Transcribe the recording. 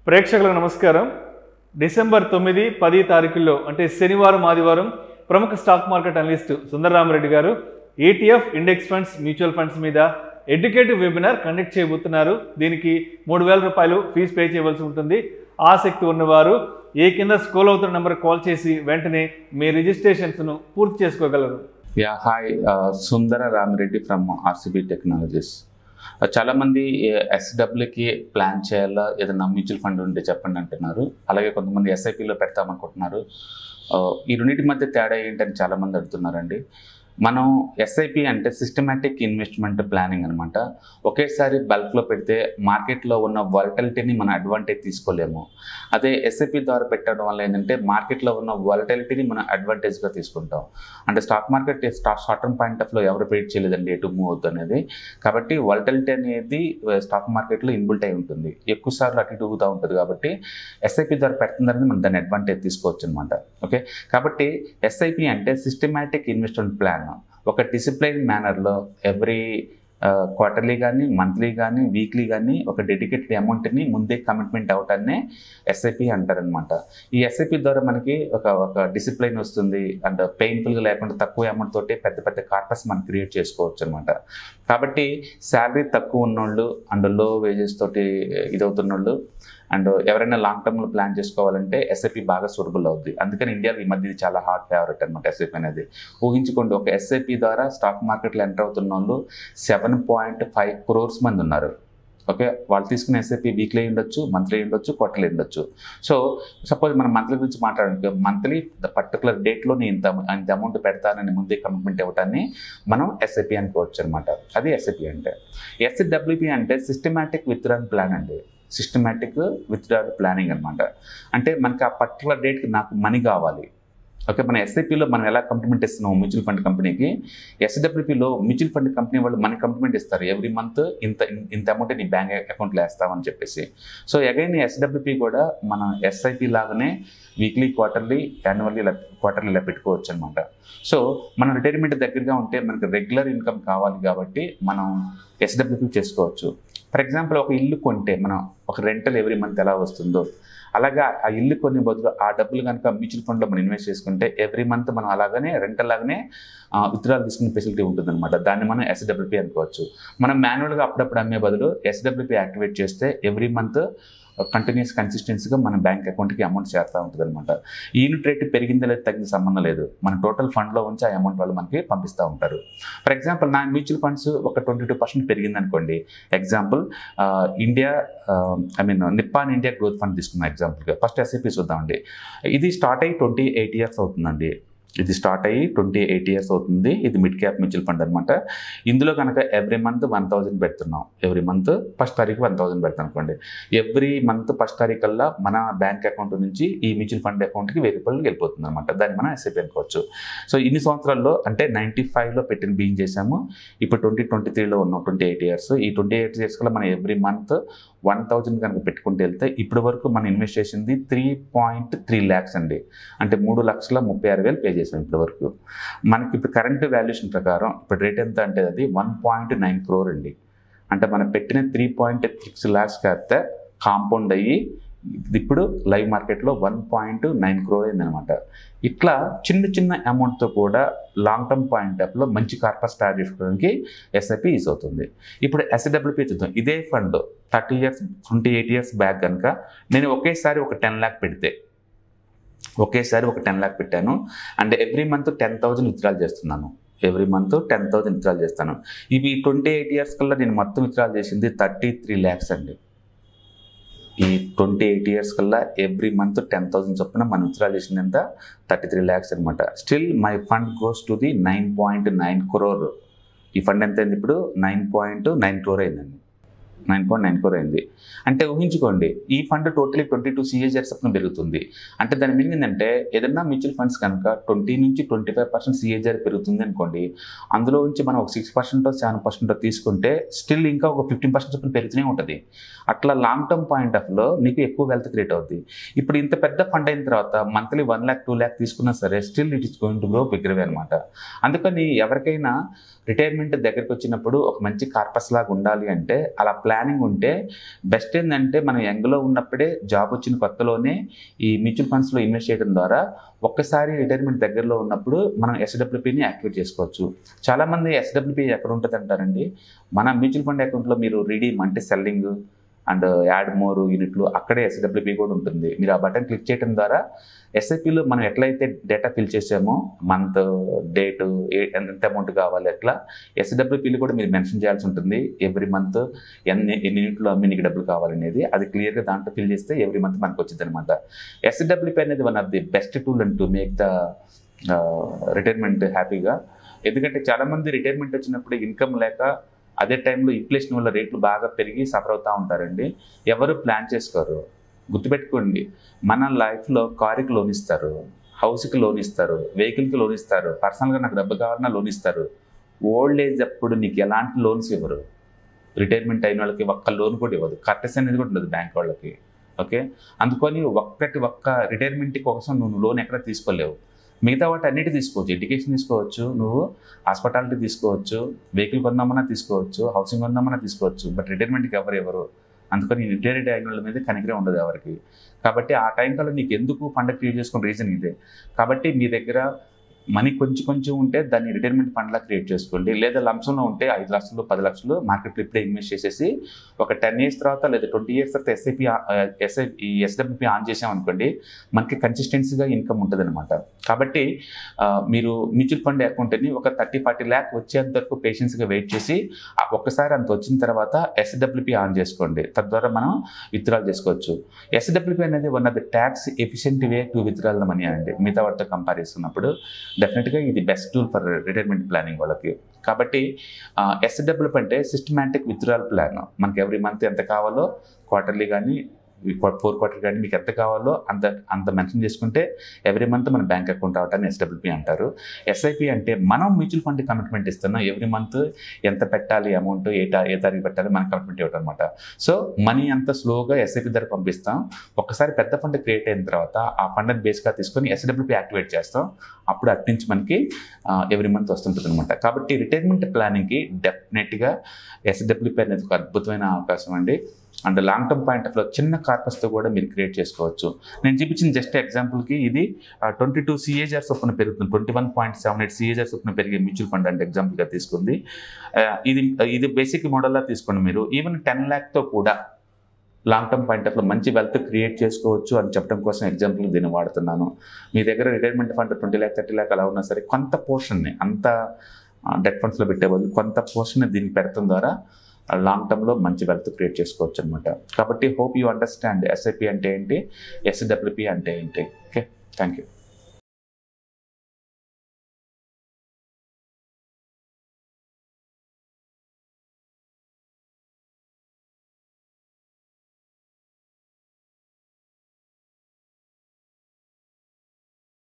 ప్రేక్షకులకు నమస్కారం డిసెంబర్ తొమ్మిది పది తారీఖుల్లో అంటే శనివారం ఆదివారం ప్రముఖ స్టాక్ మార్కెట్ అనలిస్ట్ సుందరరామరెడ్డి గారు ETF index funds mutual funds మీద ఎడ్యుకేటివ్ వెబినార్ కండక్ట్ చేయబోతున్నారు దీనికి మూడు వేల రూపాయలు ఫీజు పే చేయవలసి ఉంటుంది ఆసక్తి ఉన్నవారు ఏ కింద స్కోల్ అవుతున్న నెంబర్ కాల్ చేసి వెంటనే మీ రిజిస్ట్రేషన్స్ను పూర్తి చేసుకోగలరు yeah hi Sundara Ramireddy from RCB technologies చాలా మంది ఎస్డబ్ల్యూకి ప్లాన్ చేయాలా ఏదైనా మ్యూచువల్ ఫండ్ ఉంటే చెప్పండి అంటున్నారు అలాగే కొంతమంది ఎస్ఐపిలో పెడతామనుకుంటున్నారు Uh, ఈ రెండింటి మధ్య తేడా ఏంటని చాలా మంది అడుగుతున్నారండి మనం ఎస్ఐపి అంటే సిస్టమేటిక్ ఇన్వెస్ట్మెంట్ ప్లానింగ్ అనమాట ఒకేసారి బల్క్లో పెడితే మార్కెట్లో ఉన్న వాలటిలిటీని మనం అడ్వాంటేజ్ తీసుకోలేము అదే ఎస్ఐపి ద్వారా పెట్టడం వల్ల ఏంటంటే మార్కెట్లో ఉన్న వాలటిలిటీని మనం అడ్వాంటేజ్గా తీసుకుంటాం అంటే stock market stock short term point ఆఫ్లో ఎవరు ప్రేట్ చేయలేదండి ఎటు మూవ్ అవుతుంది అనేది కాబట్టి వాలటిలిటీ అనేది స్టాక్ మార్కెట్లో ఇన్బుల్ట్ అయి ఉంటుంది ఎక్కువ సార్లు అటు ఇటు ఊగుతూ ఉంటుంది కాబట్టి ఎస్ఐపి ద్వారా పెడుతున్నారని మనం దాన్ని అడ్వాంటేజ్ తీసుకోవచ్చు అనమాట ఓకే కాబట్టి ఎస్ఐపి అంటే సిస్టమేటిక్ ఇన్వెస్ట్మెంట్ ప్లాన్ ఒక డిసిప్లైన్ మేనర్లో ఎవ్రీ క్వార్టర్లీ కానీ మంత్లీ కానీ వీక్లీ కానీ ఒక డెడికేటెడ్ అమౌంట్ని ముందే కమిట్మెంట్ అవటాన్నే ఎస్ఐపి అంటారనమాట ఈ ఎస్ఐపి ద్వారా మనకి ఒక ఒక డిసిప్లైన్ వస్తుంది అండ్ పెయిన్ఫుల్గా లేకుండా తక్కువ అమౌంట్ తోటి పెద్ద పెద్ద కార్పస్ మనం క్రియేట్ చేసుకోవచ్చు అనమాట కాబట్టి శాలరీ తక్కువ ఉన్నోళ్ళు అండ్ లో వేజెస్ తోటి ఇదవుతున్నోళ్ళు అండ్ ఎవరైనా లాంగ్ టర్మ్లో ప్లాన్ చేసుకోవాలంటే ఎస్ఐపి బాగా సూటబుల్ అవుద్ది అందుకని ఇండియాలో ఈ మధ్య ఇది చాలా హాట్ ఫేవరెట్ అనమాట ఎస్ఐపి అనేది ఊహించుకోండి ఒక ఎస్ఐపి ద్వారా స్టాక్ మార్కెట్లో ఎంటర్ అవుతున్న వాళ్ళు సెవెన్ పాయింట్ ఫైవ్ క్రోర్స్ మంది ఉన్నారు ఓకే వాళ్ళు తీసుకున్న ఎస్ఐపి వీక్లీ ఉండొచ్చు మంత్లీ ఉండొచ్చు క్వార్టర్లీ ఉండొచ్చు సో సపోజ్ మనం మంత్లీ గురించి మాట్లాడాలి మంత్లీ పర్టికులర్ డేట్లో నేను ఇంత ఇంత అమౌంట్ పెడతానని ముందే కమిట్మెంట్ ఇవ్వటాన్ని మనం ఎస్ఐపి అనుకోవచ్చు అనమాట అది ఎస్ఐపి అంటే ఎస్డబ్ల్యూపి అంటే సిస్టమాటిక్ విత్డ్రాన్ ప్లాన్ అండి సిస్టమాటిక్ విత్డ్రాల్ ప్లానింగ్ అనమాట అంటే మనకి ఆ పర్టికులర్ డేట్కి నాకు మనీ కావాలి ఓకే మన ఎస్ఐపిలో మనం ఎలా కంప్లిమెంట్ ఇస్తున్నాం మ్యూచువల్ ఫండ్ కంపెనీకి ఎస్డబ్ల్యూపీలో మ్యూచువల్ ఫండ్ కంపెనీ వాళ్ళు మనకి కంప్లిమెంట్ ఇస్తారు ఎవ్రీ మంత్ ఇంత ఇంత అమౌంట్ నీ బ్యాంక్ అకౌంట్లో వేస్తామని చెప్పేసి సో అగైన్ ఎస్డబ్ల్యూపీ కూడా మన ఎస్ఐపి లాగానే వీక్లీ క్వార్టర్లీ యాన్యువల్లీ ఇలా క్వార్టర్లీ ఇలా పెట్టుకోవచ్చు అనమాట సో మనం రిటైర్మెంట్ దగ్గరగా ఉంటే మనకి రెగ్యులర్ ఇన్కమ్ కావాలి కాబట్టి మనం ఎస్డబ్ల్యూపీ చేసుకోవచ్చు ఫర్ ఎగ్జాంపుల్ ఒక ఇల్లు కొంటే మనం ఒక రెంటల్ ఎవ్రీ మంత్ ఎలా వస్తుందో అలాగా ఆ ఇల్లు కొన్ని బదులు ఆ డబ్బులు కనుక మ్యూచువల్ ఫండ్లో మనం ఇన్వెస్ట్ చేసుకుంటే ఎవ్రీ మంత్ మనం అలాగనే రెంటల్ లాగానే విత్డ్రాల్ తీసుకునే ఫెసిలిటీ ఉంటుంది అనమాట దాన్ని మనం ఎస్డబ్ల్యూపీ అనుకోవచ్చు మనం మాన్యువల్గా అప్పుడప్పుడు అమ్మే బదులు ఎస్డబ్ల్యూపీ యాక్టివేట్ చేస్తే ఎవ్రీ మంత్ కంటిన్యూస్ కన్సిస్టెన్సీగా మన బ్యాంక్ అకౌంట్కి అమౌంట్ చేస్తూ ఉంటుంది అనమాట యూనిట్ రేట్ పెరిగిందా లేదా తగ్గిన సంబంధం లేదు మన టోటల్ ఫండ్లో ఉంచి ఆ అమౌంట్ వాళ్ళు మనకి పంపిస్తూ ఉంటారు ఫర్ ఎగ్జాంపుల్ నా మ్యూచువల్ ఫండ్స్ ఒక ట్వంటీ టూ పర్సెంట్ పెరిగింది అనుకోండి example India I mean Nippon India growth fund తీసుకున్న ఎగ్జాంపుల్గా ఫస్ట్ ఎస్ఐపి చూద్దామండి ఇది స్టార్ట్ అయ్యి ట్వంటీ ఎయిట్ ఇయర్స్ అవుతుందండి ఇది స్టార్ట్ అయ్యి ట్వంటీ ఎయిట్ ఇయర్స్ అవుతుంది ఇది మిడ్ క్యాప్ మ్యూచువల్ ఫండ్ అనమాట ఇందులో కనుక ఎవ్రీ మంత్ వన్ థౌజండ్ పెడుతున్నాం ఎవ్రీ మంత్ ఫస్ట్ తారీఖు వన్ థౌజండ్ పెడతాం అనుకోండి ఎవ్రీ మంత్ ఫస్ట్ తారీఖు కల్లా మన బ్యాంక్ అకౌంట్ నుంచి ఈ మ్యూచువల్ ఫండ్ అకౌంట్కి వెయ్యి రూపాయలు వెళ్ళిపోతుంది అనమాట దాన్ని మనం ఎస్ఐపి అనుకోవచ్చు సో ఇన్ని సంవత్సరాల్లో అంటే నైంటీ ఫైవ్లో పెట్టిన బీయింగ్ చేసాము ఇప్పుడు ట్వంటీ ట్వంటీ త్రీలో ఉన్నాం ట్వంటీ ఎయిట్ ఇయర్స్ ఈ ట్వంటీ ఎయిట్ ఇయర్స్ కల్లా మనం ఎవ్రీ మంత్ వన్ థౌజండ్ కనుక పెట్టుకుంటూ వెళ్తే ఇప్పటి వరకు మనం ఇన్వెస్ట్ చేసింది త్రీ పాయింట్ త్రీ ల్యాక్స్ అండి అంటే మూడు లక్షల ముప్పై ఆరు వేలు పే చేసాం ఇప్పటి వరకు మనకి ఇప్పుడు కరెంట్ వాల్యుయేషన్ ప్రకారం ఇప్పుడు రేట్ ఎంత అంటే అది వన్ పాయింట్ నైన్ క్రోర్ అండి అంటే మనం పెట్టిన త్రీ పాయింట్ సిక్స్ ల్యాక్స్ కాస్తే కాంపౌండ్ అయ్యి ఇప్పుడు లైవ్ మార్కెట్లో వన్ పాయింట్ నైన్ క్రోర్ అయిందనమాట ఇట్లా చిన్న చిన్న అమౌంట్తో కూడా లాంగ్ టర్మ్ పాయింట్ ఆఫ్లో మంచి కార్పస్ స్టార్ట్ చేసుకోవడానికి ఎస్ఐపి యూజ్ అవుతుంది ఇప్పుడు ఎస్డబ్ల్యూపీ చూద్దాం ఇదే fund thirty years twenty eight years back కనుక నేను ఒకేసారి ఒక టెన్ ల్యాక్ పెడితే ఒకేసారి ఒక టెన్ ల్యాక్ పెట్టాను and every month ten thousand withdrawal చేస్తున్నాను every month ten thousand withdrawal చేస్తాను ఇవి ట్వంటీ ఎయిట్ ఇయర్స్ కల్లా నేను మొత్తం విత్డ్రాల్ చేసింది థర్టీ త్రీ ల్యాక్స్ అండి ఈ ట్వంటీ ఎయిట్ ఇయర్స్ కల్లా ఎవ్రీ మంత్ టెన్ థౌసండ్ చొప్పున మనం విత్డ్రా చేసింది ఎంత థర్టీ త్రీ ల్యాక్స్ అనమాట still my fund goes to the nine point nine crore ఈ ఫండ్ ఎంత అయింది ఇప్పుడు నైన్ పాయింట్ నైన్ క్రోర్ అయిందండి నైన్ పాయింట్ నైన్ ఫోర్ అయింది అంటే ఊహించుకోండి ఈ fund totally twenty two CAGR చొప్పున పెరుగుతుంది అంటే దాని మీనింగ్ ఏంటంటే ఏదైనా మ్యూచువల్ ఫండ్స్ కనుక ట్వంటీ నుంచి ట్వంటీ ఫైవ్ పర్సెంట్ సిఏజర్ పెరుగుతుంది అనుకోండి అందులో నుంచి మనం ఒక సిక్స్ పర్సెంట్ సెవెన్ పర్సెంట్ తీసుకుంటే స్టిల్ ఇంకా ఒక ఫిఫ్టీన్ పర్సెంట్ చొప్పున పెరుగుతూనే ఉంటుంది అట్లా లాంగ్ టర్మ్ పాయింట్ ఆఫ్లో నీకు ఎక్కువ వెల్త్ క్రియేట్ అవుతుంది ఇప్పుడు ఇంత పెద్ద ఫండ్ అయిన తర్వాత monthly one lakh two lakh తీసుకున్నా సరే still it is going to grow బిగ్గరవే అనమాట అందుకని ఎవరికైనా రిటైర్మెంట్ దగ్గరికి వచ్చినప్పుడు ఒక మంచి కార్పస్ లాగా ఉండాలి అంటే అలా ప్లాన్ ప్లానింగ్ ఉంటే బెస్ట్ ఏంటంటే మనం యంగ్లో ఉన్నప్పుడే జాబ్ వచ్చిన కొత్తలోనే ఈ మ్యూచువల్ ఫండ్స్లో ఇన్వెస్ట్ చేయడం ద్వారా ఒక్కసారి రిటైర్మెంట్ దగ్గరలో ఉన్నప్పుడు మనం ఎస్డబ్ల్యూపీని యాక్టివేట్ చేసుకోవచ్చు చాలామంది ఎస్డబ్ల్యూపీ ఎక్కడ ఉంటుంది అంటారండి మన మ్యూచువల్ ఫండ్ అకౌంట్లో మీరు రీడీమ్ అంటే సెల్లింగ్ అండ్ యాడ్ మోర్ యూనిట్లు అక్కడే ఎస్డబ్ల్యూపీ కూడా ఉంటుంది మీరు ఆ బటన్ క్లిక్ చేయడం ద్వారా ఎస్ఐపిలో మనం ఎట్లయితే డేటా ఫిల్ చేసామో మంత్ డేట్ ఎంత అమౌంట్ కావాలి ఎట్లా ఎస్డబ్ల్యూపీలు కూడా మీరు మెన్షన్ చేయాల్సి ఉంటుంది ఎవ్రీ మంత్ ఎన్ని ఎన్ని యూనిట్లు అమ్మి నీకు డబ్బులు కావాలనేది అది క్లియర్గా దాంట్లో ఫిల్ చేస్తే ఎవ్రీ మంత్ మనకు వచ్చింది అనమాట ఎస్డబ్ల్యూపీ అనేది one of the best tool and to make the retirement హ్యాపీగా ఎందుకంటే చాలామంది రిటైర్మెంట్ వచ్చినప్పుడు ఇన్కమ్ లేక అదే టైంలో ఇన్ఫ్లేషన్ వల్ల రేట్లు బాగా పెరిగి సఫర్ అవుతూ ఉంటారండి ఎవరు ప్లాన్ చేసుకోరు గుర్తుపెట్టుకోండి మన లైఫ్లో కారుకి లోన్ ఇస్తారు హౌస్కి లోన్ ఇస్తారు వెహికల్కి లోన్ ఇస్తారు పర్సనల్గా నాకు డబ్బు కావాలన్నా లోన్ ఇస్తారు ఓల్డ్ ఏజ్ అప్పుడు నీకు ఎలాంటి లోన్స్ ఇవ్వరు రిటైర్మెంట్ అయిన వాళ్ళకి ఒక్క లోన్ కూడా ఇవ్వదు కట్టెస్ అనేది కూడా ఉండదు బ్యాంక్ వాళ్ళకి ఓకే అందుకని ఒక్కటి ఒక్క రిటైర్మెంట్ కోసం నువ్వు లోన్ ఎక్కడ తీసుకోలేవు మిగతా వాటి అన్నిటి తీసుకోవచ్చు ఎడ్యుకేషన్ తీసుకోవచ్చు నువ్వు హాస్పిటాలిటీ తీసుకోవచ్చు వెహికల్ కొందామన్నా తీసుకోవచ్చు హౌసింగ్ కొందామన్నా తీసుకోవచ్చు బట్ రిటైర్మెంట్కి ఎవరు ఎవరు అందుకని రిటైర్డ్ అయిన వాళ్ళ మీద కనికరే ఉండదు ఎవరికి కాబట్టి ఆ టైం కల్లా నీకు ఎందుకు ఫండ్ క్రియేట్ చేసుకున్న రీజన్ ఇదే కాబట్టి మీ దగ్గర మనీ కొంచెం కొంచెం ఉంటే దాన్ని రిటైర్మెంట్ ఫండ్లా క్రియేట్ చేసుకోండి లేదా లంసంలో ఉంటే ఐదు లక్షలు పది లక్షలు మార్కెట్లో ఇప్పుడే ఇన్వెస్ట్ చేసేసి ఒక టెన్ ఇయర్స్ తర్వాత లేదా ట్వంటీ ఇయర్స్ తర్వాత ఎస్ఐపి ఎస్ఐ ఈ ఎస్డబ్ల్యూపీ ఆన్ చేసాం అనుకోండి మనకి కన్సిస్టెన్సీగా ఇన్కమ్ ఉంటుంది అనమాట కాబట్టి ఆ, మీరు మ్యూచువల్ ఫండ్ అకౌంట్ని ఒక థర్టీ ఫార్టీ ల్యాక్ వచ్చేంత వరకు పేషెన్స్గా వెయిట్ చేసి ఆ ఒక్కసారి అంత వచ్చిన తర్వాత ఎస్డబ్ల్యూపీ ఆన్ చేసుకోండి తద్వారా మనం విత్డ్రాల్ చేసుకోవచ్చు ఎస్డబ్ల్యూపీ అనేది one of the tax efficient way to withdrawal the money అండి మిగతా వాటితో కంపేర్ చేస్తున్నప్పుడు డెఫినెట్గా ఇది best tool for retirement planning వాళ్ళకి కాబట్టి ఎస్డబ్ల్యూపీ అంటే సిస్టమాటిక్ విత్డ్రాల్ ప్లాన్ మనకి ఎవ్రీ మంత్ ఎంత కావాలో క్వార్టర్లీ కానీ ఫోర్ క్వార్టర్ కానీ మీకు ఎంత కావాలో అంత అంత మెన్షన్ చేసుకుంటే ఎవ్రీ మంత్ మన బ్యాంక్ అకౌంట్ అవటాన్ని ఎస్డబ్ల్యూపీ అంటారు ఎస్ఐపి అంటే మనం మ్యూచువల్ ఫండ్ కమిట్మెంట్ ఇస్తున్నాం ఎవ్రీ మంత్ ఎంత పెట్టాలి అమౌంట్ ఏ తా ఏ తారీఖు పెట్టాలి మన కమిట్మెంట్ ఇవ్వటం అనమాట సో మనీ అంత స్లోగా ఎస్ఐపి ధర పంపిస్తాం ఒకసారి పెద్ద ఫండ్ క్రియేట్ అయిన తర్వాత ఆ ఫండ్ని బేస్గా తీసుకొని ఎస్డబ్ల్యూపీ యాక్టివేట్ చేస్తాం అప్పుడు అటు నుంచి మనకి ఎవ్రీ మంత్ వస్తుంటుంది అనమాట కాబట్టి రిటైర్మెంట్ ప్లానింగ్కి డెఫినెట్గా ఎస్డబ్ల్యూపీ అనేది ఒక అద్భుతమైన అవకాశం అండి and long term point of లో చిన్న కార్పస్తో కూడా మీరు క్రియేట్ చేసుకోవచ్చు నేను చూపించిన జస్ట్ ఎగ్జాంపుల్కి ఇది ట్వంటీ టూ సిఏజర్ చొప్పున పెరుగుతుంది twenty one point seven eight CAGR చొప్పున పెరిగే మ్యూచువల్ ఫండ్ అంటే ఎగ్జాంపుల్గా తీసుకుంది ఆ, ఇది ఇది బేసిక్ మోడల్లా తీసుకోండి మీరు ఈవెన్ టెన్ ల్యాక్తో కూడా లాంగ్ టర్మ్ పాయింట్ ఆఫ్లో మంచి వెల్త్ క్రియేట్ చేసుకోవచ్చు అని చెప్పడం కోసం ఎగ్జాంపుల్ దీన్ని వాడుతున్నాను మీ దగ్గర retirement fund twenty lakh thirty lakh అలా ఉన్నా సరే కొంత పోర్షన్ని అంత డెట్ ఫండ్స్లో పెట్టే బదులు కొంత పోర్షన్ దీనికి పెడతాం ద్వారా లాంగ్ టర్మ్లో మంచి వెల్త్ క్రియేట్ చేసుకోవచ్చు అనమాట కాబట్టి హోప్ యూ అండర్స్టాండ్ ఎస్ఐపి అంటే ఏంటి ఎస్డబ్ల్యూపి అంటే ఏంటి ఓకే థ్యాంక్ యూ